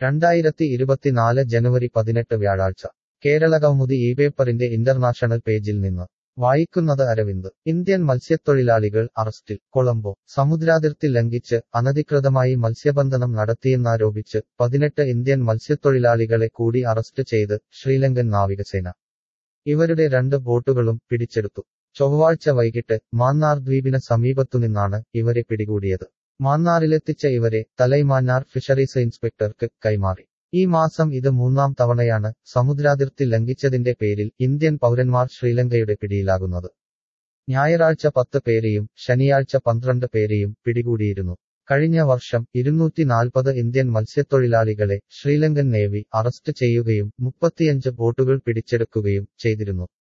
രണ്ടായിരത്തി ഇരുപത്തിനാല് ജനുവരി പതിനെട്ട് വ്യാഴാഴ്ച കേരള കൗമുദി ഈ പേപ്പറിന്റെ ഇന്റർനാഷണൽ പേജിൽ നിന്ന് വായിക്കുന്നത് അരവിന്ദ് ഇന്ത്യൻ മത്സ്യത്തൊഴിലാളികൾ അറസ്റ്റിൽ കൊളംബോ സമുദ്രാതിർത്തി ലംഘിച്ച് അനധികൃതമായി മത്സ്യബന്ധനം നടത്തിയെന്നാരോപിച്ച് പതിനെട്ട് ഇന്ത്യൻ മത്സ്യത്തൊഴിലാളികളെ കൂടി അറസ്റ്റ് ചെയ്ത് ശ്രീലങ്കൻ നാവികസേന ഇവരുടെ രണ്ട് ബോട്ടുകളും പിടിച്ചെടുത്തു ചൊവ്വാഴ്ച വൈകിട്ട് മാന്നാർ ദ്വീപിന് സമീപത്തുനിന്നാണ് ഇവരെ പിടികൂടിയത് മാന്നാറിലെത്തിച്ച ഇവരെ തലൈമാന്നാർ ഫിഷറീസ് ഇൻസ്പെക്ടർക്ക് കൈമാറി ഈ മാസം ഇത് മൂന്നാം തവണയാണ് സമുദ്രാതിർത്തി ലംഘിച്ചതിന്റെ പേരിൽ ഇന്ത്യൻ പൗരന്മാർ ശ്രീലങ്കയുടെ പിടിയിലാകുന്നത് ഞായറാഴ്ച പത്ത് പേരെയും ശനിയാഴ്ച പന്ത്രണ്ട് പേരെയും പിടികൂടിയിരുന്നു കഴിഞ്ഞ വർഷം ഇരുന്നൂറ്റി നാൽപ്പത് ഇന്ത്യൻ മത്സ്യത്തൊഴിലാളികളെ ശ്രീലങ്കൻ നേവി അറസ്റ്റ് ചെയ്യുകയും മുപ്പത്തിയഞ്ച് ബോട്ടുകൾ പിടിച്ചെടുക്കുകയും ചെയ്തിരുന്നു